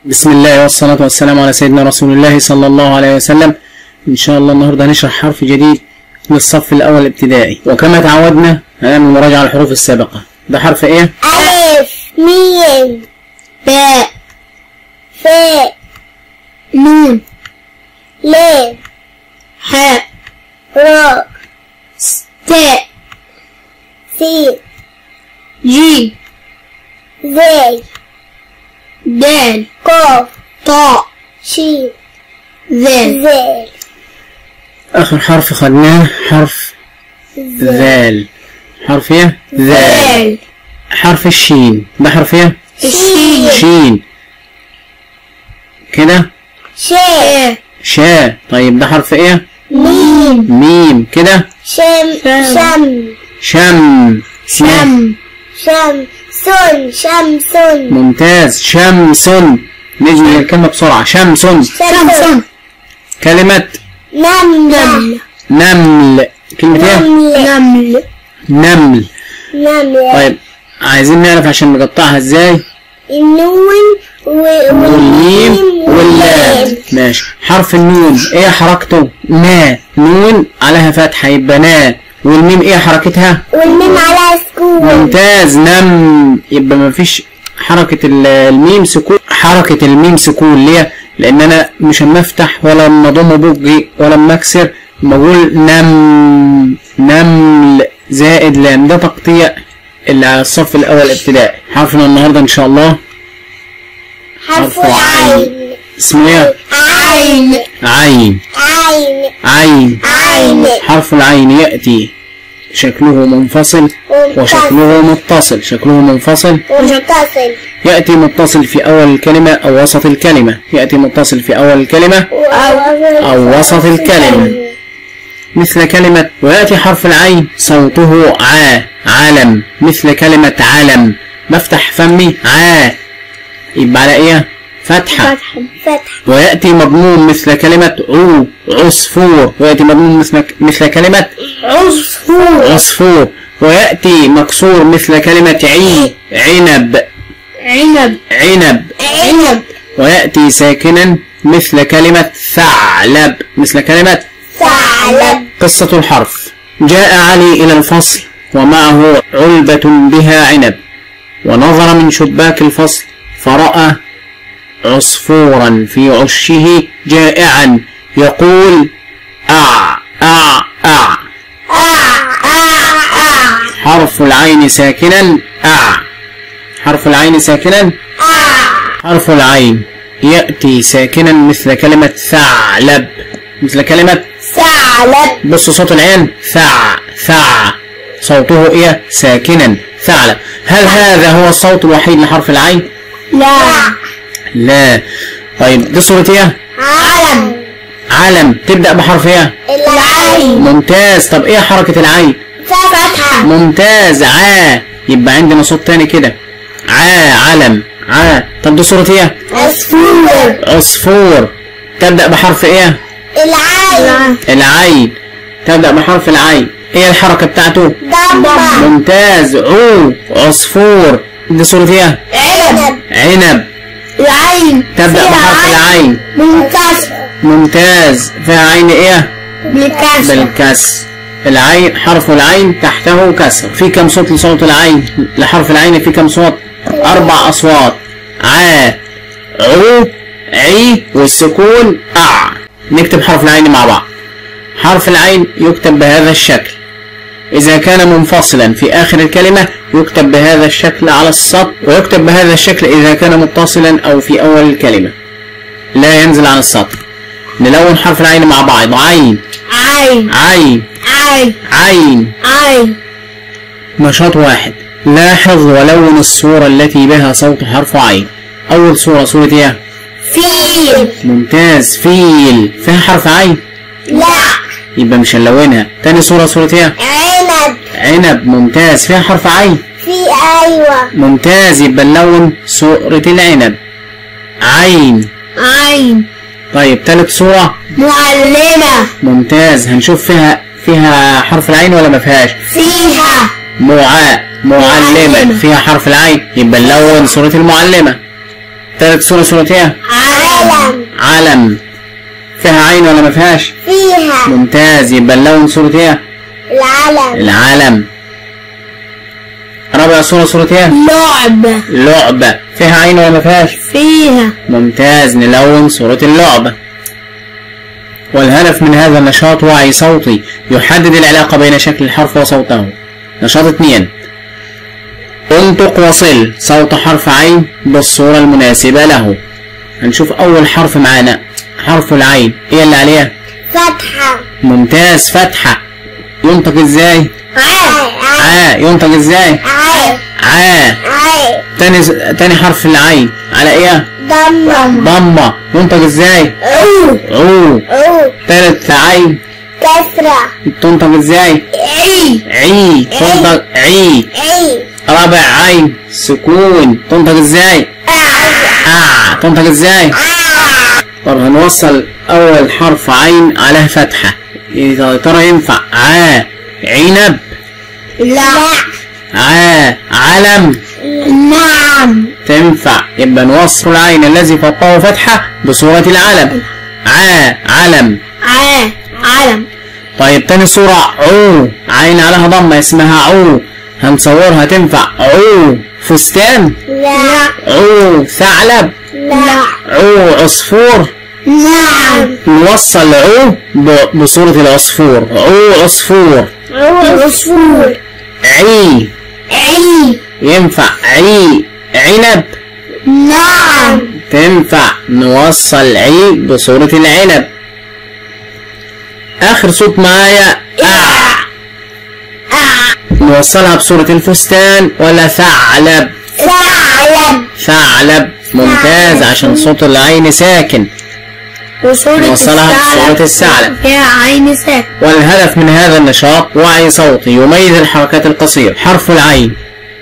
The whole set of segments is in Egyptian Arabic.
بسم الله والصلاة والسلام على سيدنا رسول الله صلى الله عليه وسلم إن شاء الله النهاردة هنشرح حرف جديد للصف الأول الابتدائي وكما تعودنا هنعمل مراجعة على الحروف السابقة ده حرف إيه؟ ألف ميم باء فاء نون لام حاء راء تاء سين جيم زاي دال قاف طاء شين ذال ذال آخر حرف خدناه حرف ذال حرف إيه؟ ذال حرف الشين ده حرف إيه؟ شين شين كده شاء شا طيب ده حرف إيه؟ ميم ميم كده شم شم شم شم شم سن شمس ممتاز شمس نجي الكلمة بسرعة شمس شمس كلمة نملة نمل كلمة ايه؟ نمل نمل نملة طيب عايزين نعرف عشان نقطعها ازاي النون و- والميم واللام ماشي حرف النون ايه حركته نا نون عليها فتحة يبقى نا والميم ايه حركتها والميم على سكون ممتاز نم يبقى مفيش حركة ال- الميم سكون حركة الميم سكون ليه؟ لأن أنا مش أما أفتح ولا أما أضم بوجي ولا أما أكسر أما أقول نم نمل زائد لام ده تقطيع اللي على الصف الأول ابتدائي حرفنا النهاردة إن شاء الله حرف حرف عين اسمه إيه؟ عين عين عين عين عين حرف العين يأتي شكله منفصل وشكله متصل شكله منفصل متصل يأتي متصل في أول الكلمة أو وسط الكلمة يأتي متصل في أول الكلمة أو وسط الكلمة مثل كلمة ويأتي حرف العين صوته ع علم مثل كلمة علم بفتح فمي ع يبقى على إيه فتحة فتح ويأتي مضموم مثل كلمة عو عصفور ويأتي مضموم مثل مثل كلمة عصفور عصفور ويأتي مكسور مثل كلمة عي عنب عنب عنب عنب ويأتي ساكنا مثل كلمة ثعلب مثل كلمة ثعلب قصة الحرف جاء علي إلى الفصل ومعه علبة بها عنب ونظر من شباك الفصل فرأى عصفورا في عشه جائعا يقول أع أع أع حرف العين ساكنا أع حرف العين ساكنا حرف العين يأتي ساكنا مثل كلمة ثعلب مثل كلمة ثعلب بص صوت العين ثع ثع صوته ايه ساكنا ثعلب هل هذا هو الصوت الوحيد لحرف العين لا لا طيب دي صورة ايه علم علم تبدأ بحرف ايه العين ممتاز طب ايه حركة العين فتحة ممتاز ع يبقى عندنا صوت تاني كده ع علم ع طب دي صورة ايه عصفور عصفور تبدأ بحرف ايه العين العين تبدأ بحرف العين ايه الحركة بتاعته ضمة ممتاز عو عصفور دي صورة ايه عنب عنب العين تبدأ فيها بحرف عين العين منكسر ممتاز فيها عين ايه بالكسر بالكسر العين حرف العين تحته كسر في كم صوت لصوت العين لحرف العين في كم صوت اربع اصوات ع عو عي والسكون اع نكتب حرف العين مع بعض حرف العين يكتب بهذا الشكل إذا كان منفصلا في آخر الكلمة يكتب بهذا الشكل على السطر ويكتب بهذا الشكل إذا كان متصلا أو في أول الكلمة لا ينزل عن السطر نلون حرف العين مع بعض عين عين عين عين عين عين نشاط واحد لاحظ ولون الصورة التي بها صوت حرف عين أول صورة صورة إيه؟ فيل ممتاز فيل فيها حرف عين لا يبقى مش هنلونها تاني صورة صورة إيه؟ عنب عنب ممتاز فيها حرف عين في ايوه ممتاز يبقى نلون صورة العنب عين عين طيب تالت صورة معلمة ممتاز هنشوف فيها فيها حرف العين ولا ما فيهاش فيها معاء معلمة معلمة. فيها حرف العين يبقى نلون صورة المعلمة تالت صورة صورة ايه علم علم فيها عين ولا ما فيهاش فيها ممتاز يبقى اللون صورة ايه العلم العلم رابع صورة صورة ايه لعبة لعبة فيها عين ولا ما فيهاش فيها ممتاز نلون صورة اللعبة والهدف من هذا النشاط وعي صوتي يحدد العلاقة بين شكل الحرف وصوته نشاط اثنين انطق وصل صوت حرف عين بالصورة المناسبة له هنشوف أول حرف معانا حرف العين ايه اللي عليها فتحة ممتاز فتحة ينطق ازاي عاء عا ينطق ازاي عاء عا عاء تاني تاني حرف العين على ايه ضمة ضمة ينطق ازاي عو عو عو تالت عين كسرة تنطق ازاي عي عي تنطق عي عي رابع عين سكون تنطق ازاي اه تنطق ازاي طب هنوصل اول حرف عين عليه فتحة يا ترى ينفع ع عنب لا ع علم نعم تنفع يبقى نوصل العين الذي فوقه فتحة بصورة العلم ع علم عاء علم طيب تاني صورة عو عين عليها ضمة اسمها عو هنصورها تنفع عو فستان لا عو ثعلب لا عو عصفور نعم نوصل عو ب- بصورة العصفور عو عصفور عو عصفور عي عي ينفع عي عنب نعم تنفع نوصل عي بصورة العنب آخر صوت معايا آ نوصلها بصورة الفستان ولا ثعلب ثعلب ثعلب ممتاز عشان صوت العين ساكن وصورة نوصلها بصورة الثعلب فيها عين ساكن والهدف من هذا النشاط وعي صوتي يميز الحركات القصيرة حرف العين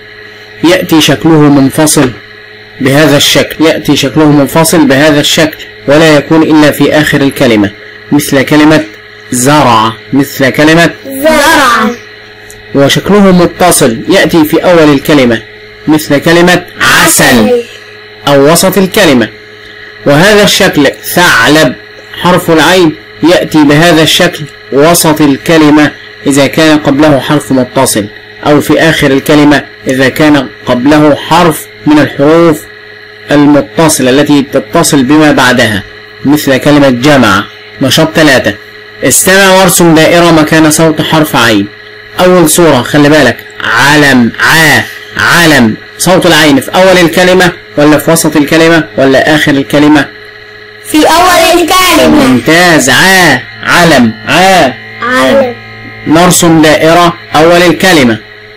يأتي شكله منفصل بهذا الشكل يأتي شكله منفصل بهذا الشكل ولا يكون إلا في آخر الكلمة مثل كلمة زرع مثل كلمة زرع وشكله متصل يأتي في أول الكلمة مثل كلمة عسل أو وسط الكلمة وهذا الشكل ثعلب حرف العين يأتي بهذا الشكل وسط الكلمة إذا كان قبله حرف متصل أو في آخر الكلمة إذا كان قبله حرف من الحروف المتصلة التي تتصل بما بعدها مثل كلمة جمع نشاط ثلاثة استمع وارسم دائرة مكان صوت حرف عين أول صورة خلي بالك علم ع علم صوت العين في أول الكلمة ولا في وسط الكلمة ولا آخر الكلمة في أول الكلمة ممتاز ع علم ع علم نرسم دائرة أول الكلمة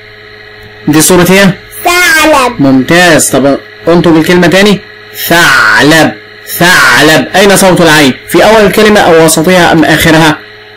دي صورة ايه؟ ثعلب ممتاز طب انتوا بالكلمة تاني ثعلب ثعلب أين صوت العين؟ في أول الكلمة أو وسطها أم آخرها؟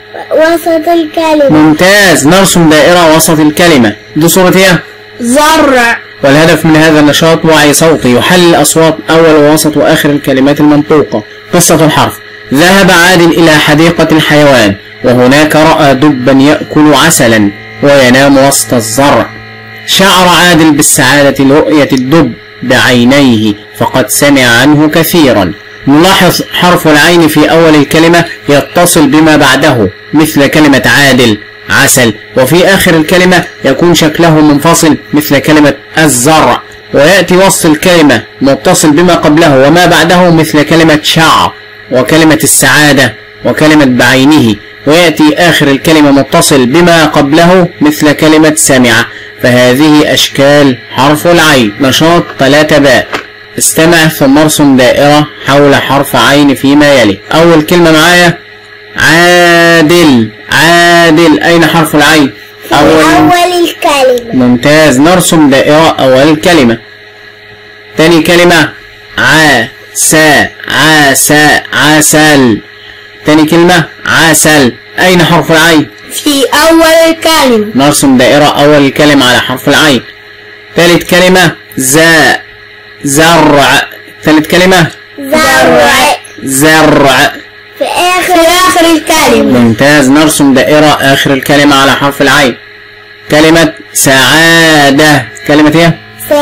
وسط الكلمة ممتاز نرسم دائرة وسط الكلمة دي صورة ايه؟ زرع والهدف من هذا النشاط وعي صوتي يحلل أصوات أول ووسط وآخر الكلمات المنطوقة قصة الحرف ذهب عادل إلى حديقة الحيوان وهناك رأى دبا يأكل عسلا وينام وسط الزرع شعر عادل بالسعادة لرؤية الدب بعينيه فقد سمع عنه كثيرا نلاحظ حرف العين في أول الكلمة يتصل بما بعده مثل كلمة عادل عسل وفي آخر الكلمة يكون شكله منفصل مثل كلمة الزرع ويأتي وسط الكلمة متصل بما قبله وما بعده مثل كلمة شعر وكلمة السعادة وكلمة بعينه ويأتي آخر الكلمة متصل بما قبله مثل كلمة سمع فهذه أشكال حرف العين نشاط 3 باء استمع ثم ارسم دائرة حول حرف عين فيما يلي أول كلمة معايا عادل عادل أين حرف العين في أول الكلمة ممتاز نرسم دائرة أول الكلمة تاني كلمة عسى عسى عسل تاني كلمة عسل أين حرف العين في أول الكلمة نرسم دائرة أول الكلمة على حرف العين ثالث كلمة زاء زرع ثالث كلمة زرع زرع في آخر في آخر الكلمة ممتاز نرسم دائرة آخر الكلمة على حرف العين كلمة سعادة كلمة ايه؟ سعادة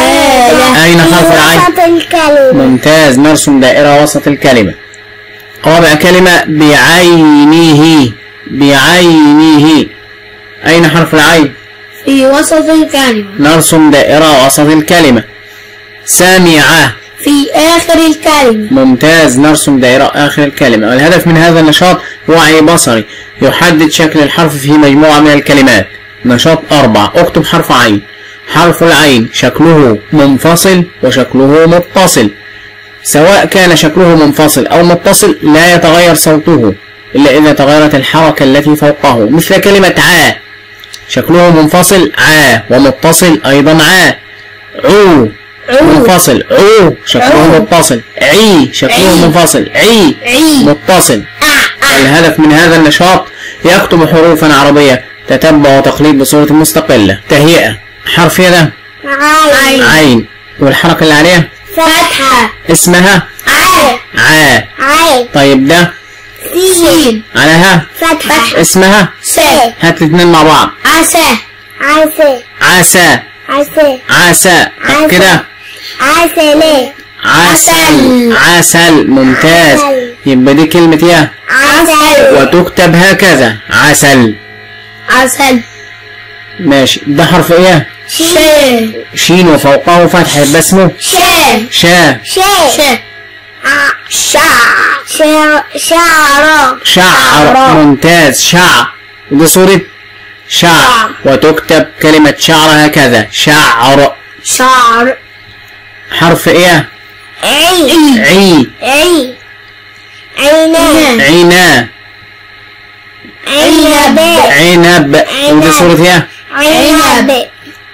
عالة أين حرف العين؟ وسط الكلمة ممتاز نرسم دائرة وسط الكلمة رابع كلمة بعينه بعينه أين حرف العين؟ في وسط الكلمة نرسم دائرة وسط الكلمة سمع في آخر الكلمة ممتاز نرسم دائرة آخر الكلمة والهدف من هذا النشاط وعي بصري يحدد شكل الحرف في مجموعة من الكلمات نشاط أربعة اكتب حرف عين حرف العين شكله منفصل وشكله متصل سواء كان شكله منفصل أو متصل لا يتغير صوته إلا إذا تغيرت الحركة التي فوقه مثل كلمة عا شكله منفصل عا ومتصل أيضا عا عو منفصل عو شكله عو. متصل عي شكله عي. منفصل عي عي متصل آ آ الهدف من هذا النشاط يكتب حروفا عربية تتبع وتقليد بصورة مستقلة تهيئة حرف يده عين عين والحركة اللي عليها فتحة اسمها عين عا عين طيب ده سين عليها فتحة اسمها س هات الاثنين مع بعض عسى عسى عسى عسى عسى طب عسى. كده عسى ليه عسل عسل ممتاز عسل. يبقى دي كلمة ايه عسل وتكتب هكذا عسل عسل ماشي ده حرف ايه ش شين وفوقه فتحة يبقى اسمه ش شا ش ش شعر شعر شعر شعر ممتاز شعر ودي صورة شعر شعر. وتكتب كلمة شعر هكذا شعر شعر حرف ايه عين عي عين عينان عينا عنب عنب ودي صورة ايه عنب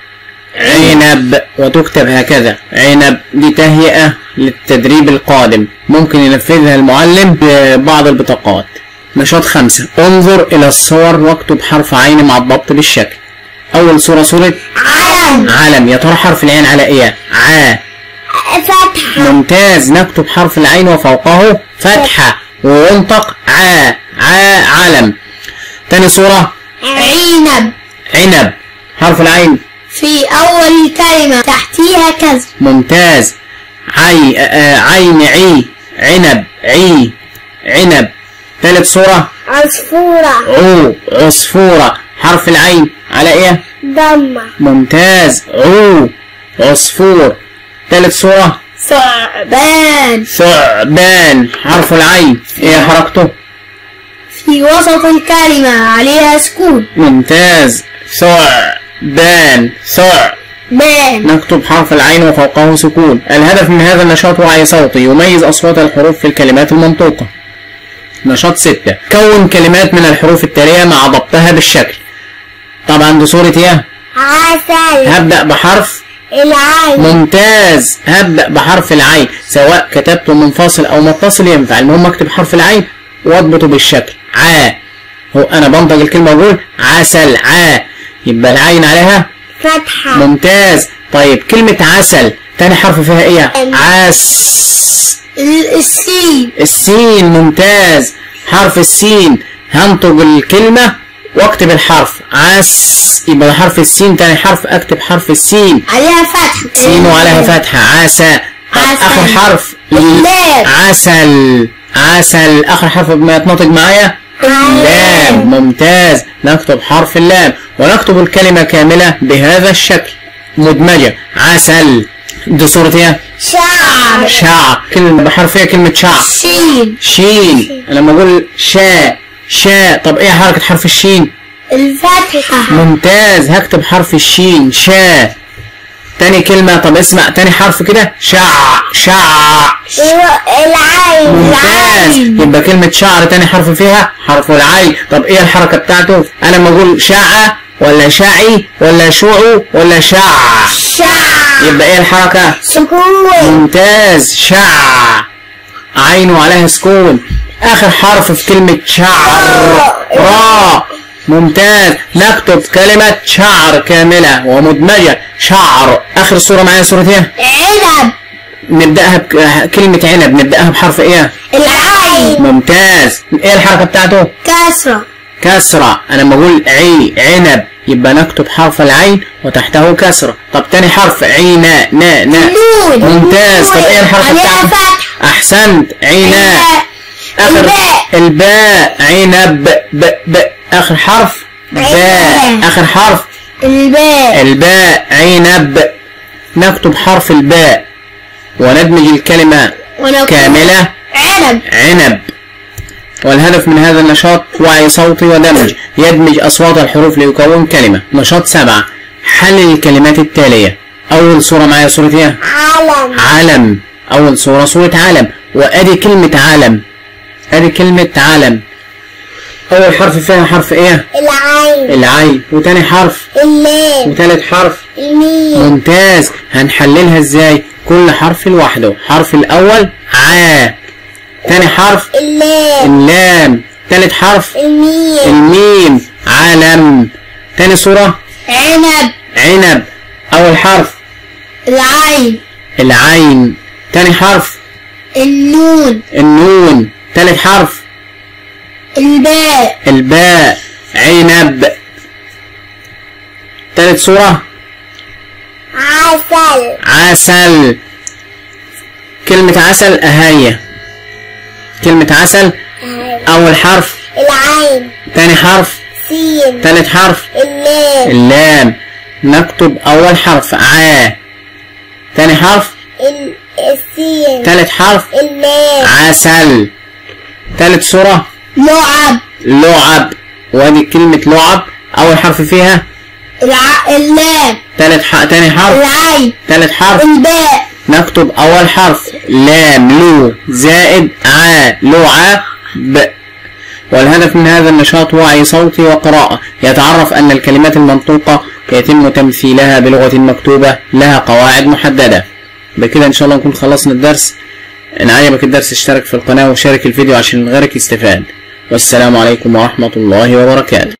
عنب وتكتب هكذا عنب دي تهيئة للتدريب القادم ممكن ينفذها المعلم ببعض البطاقات نشاط خمسة انظر إلى الصور واكتب حرف عين مع الضبط بالشكل أول صورة صورة علم علم يا ترى حرف العين على إيه؟ ع فتحة ممتاز نكتب حرف العين وفوقه فتحة وينطق ع ع علم تاني صورة عنب عنب حرف العين في أول الكلمة تحتيها كسر ممتاز عي آه، عين عي عنب عي عنب ثالث صورة عصفورة عو عصفورة حرف العين على ايه ضمة ممتاز عو عصفور ثالث صورة ثعبان ثعبان حرف العين ايه حركته في وسط الكلمة عليها سكون ممتاز ثعبان ثع بان نكتب حرف العين وفوقه سكون الهدف من هذا النشاط وعي صوتي يميز أصوات الحروف في الكلمات المنطوقة نشاط ستة كون كلمات من الحروف التالية مع ضبطها بالشكل طبعا دي صورة ايه عسل هبدأ بحرف العين ممتاز هبدأ بحرف العين سواء كتبته منفصل أو متصل ينفع المهم أكتب حرف العين واضبطه بالشكل ع هو أنا بنطق الكلمة وأقول عسل ع يبقى العين عليها فتحة ممتاز طيب كلمة عسل تاني حرف فيها ايه عس ال- السين السين ممتاز حرف السين هنطق الكلمة واكتب الحرف عس يبقى ده حرف السين تاني حرف اكتب حرف السين عليها فتحة سين وعليها فتحة عسى طب عسل. اخر حرف اللام. عسل عسل اخر حرف ما يتنطق معايا لام ممتاز نكتب حرف اللام ونكتب الكلمة كاملة بهذا الشكل مدمجة عسل دي صورة ايه؟ شعر شعر كلمة بحرف ايه كلمة شعر شين شين لما اقول شاء شاء طب ايه حركة حرف الشين؟ الفتحة ممتاز هكتب حرف الشين شاء تاني كلمة طب اسمع تاني حرف كده شع شع العين ممتاز العين يبقى كلمة شعر تاني حرف فيها حرف العين طب ايه الحركة بتاعته انا لما اقول شع ولا شعي ولا شعو ولا شع شعر يبقى ايه الحركة سكون ممتاز شع عينه عليها سكون اخر حرف في كلمة شعر را ممتاز نكتب كلمة شعر كاملة ومدمجة شعر اخر صورة معايا صورة ايه عنب نبدأها بكلمة عنب نبدأها بحرف ايه العين ممتاز ايه الحركة بتاعته كسرة كسرة انا لما اقول عي عنب يبقى نكتب حرف العين وتحته كسرة طب تاني حرف عينا نا نا نون ممتاز طب ايه الحرف عليها بتاعنا فتح احسنت عيناء اخر الباء. الباء عنب ب ب اخر حرف باء عينب. اخر حرف الباء الباء عنب نكتب حرف الباء وندمج الكلمة ونكتب كاملة عنب عنب والهدف من هذا النشاط وعي صوتي ودمج يدمج أصوات الحروف ليكون كلمة نشاط سبعة حلل الكلمات التالية أول صورة معايا صورة إيه؟ علم علم أول صورة صورة علم وأدي كلمة علم أدي كلمة علم أول حرف فيها حرف إيه؟ العين العين وتاني حرف اللام وتالت حرف الميم ممتاز هنحللها ازاي كل حرف لوحده حرف الاول ع تاني حرف اللام اللام تالت حرف الميم الميم علم تاني صورة عنب عنب اول حرف العين العين تاني حرف النون النون تالت حرف الباء الباء عنب تالت صورة عسل عسل كلمة عسل أهية كلمة عسل أول حرف العين تاني حرف سين تالت حرف اللام اللام نكتب أول حرف ع تاني حرف ال- السين تالت حرف اللام عسل تالت صورة لعب لعب وادي كلمة لعب أول حرف فيها الع... اللام تالت ح... تاني حرف العين تالت حرف الباء نكتب أول حرف لام لو زائد ع لعب والهدف من هذا النشاط وعي صوتي وقراءة يتعرف أن الكلمات المنطوقة يتم تمثيلها بلغة مكتوبة لها قواعد محددة بكده إن شاء الله نكون خلصنا الدرس إن عجبك الدرس اشترك في القناة وشارك الفيديو عشان غيرك يستفاد والسلام عليكم ورحمة الله وبركاته